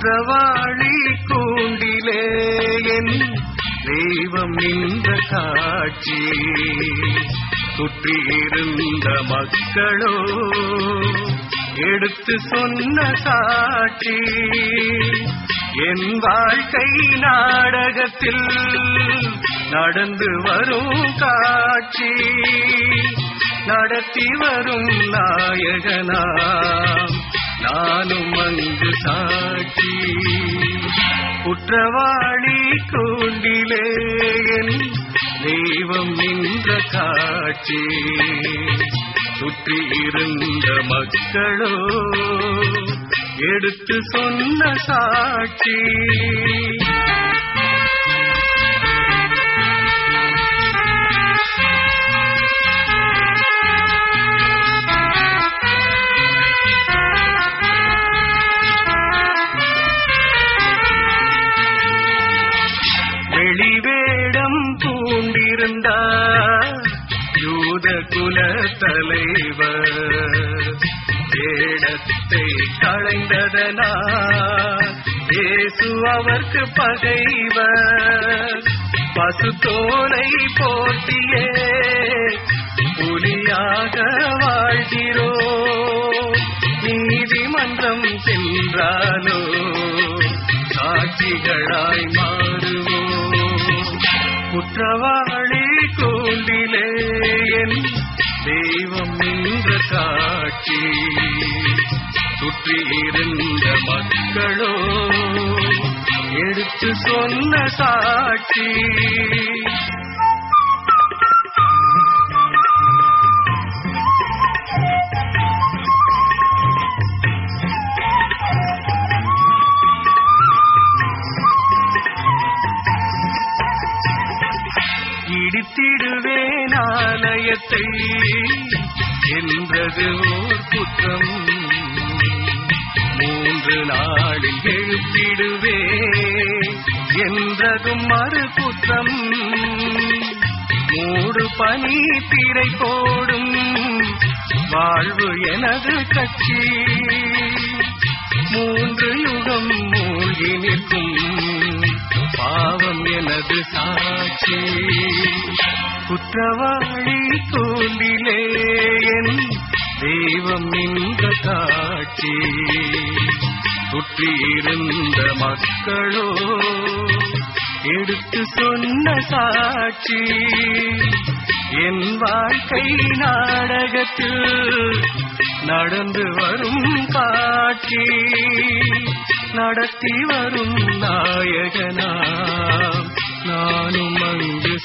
குற்றவாளி கூண்டிலே என் தெய்வம் நின்ற காட்சி சுற்றியிருந்த மக்களோ எடுத்து சொன்ன சாட்சி என் வாழ்க்கை நாடகத்தில் நடந்து வரும் காட்சி நடத்தி வரும் நாயகனா நானும் அங்கு சாட்சி குற்றவாளி கூண்டிலே என் தெய்வம் நின்ற காட்சி சுற்றி இருந்த மக்களோ எடுத்து சொன்ன சாட்சி வெளிவேடம் பூண்டிருந்தார் யூத குல தலைவர் வேடத்தை களைந்ததனால் இயேசு அவர்க்கு பகைவர் பசு தோலை போட்டியே புலியாக வாழ்கிறோ நீதிமன்றம் சென்றாலோ சாட்சிகளாய் மாறுவோம் குற்றவாளி கூண்டிலே என் தெய்வம் நின்ற காட்சி சுற்றி இருந்த மக்களோ எடுத்து சொன்ன சாட்சி இடித்திடுவேன் ஆலயத்தை என்றது ஓர் குற்றம் மூன்று நாளில் எழுப்பிடுவே என்றதும் மறு குற்றம் மூடு பனி திரை போடும் வாழ்வு எனது கட்சி மூன்று யுகம் மூழ்கி நிற்கும் பாவம் எனது சாட்சி குற்றவாளி தோண்டிலே என் தெய்வம் நின்ற காட்சி சுற்றியிருந்த மக்களோ எடுத்து சொன்ன சாட்சி என் வாழ்க்கை நாடகத்தில் நடந்து வரும் காட்சி நடத்தி வரும் நாயகனா நானும் அங்கு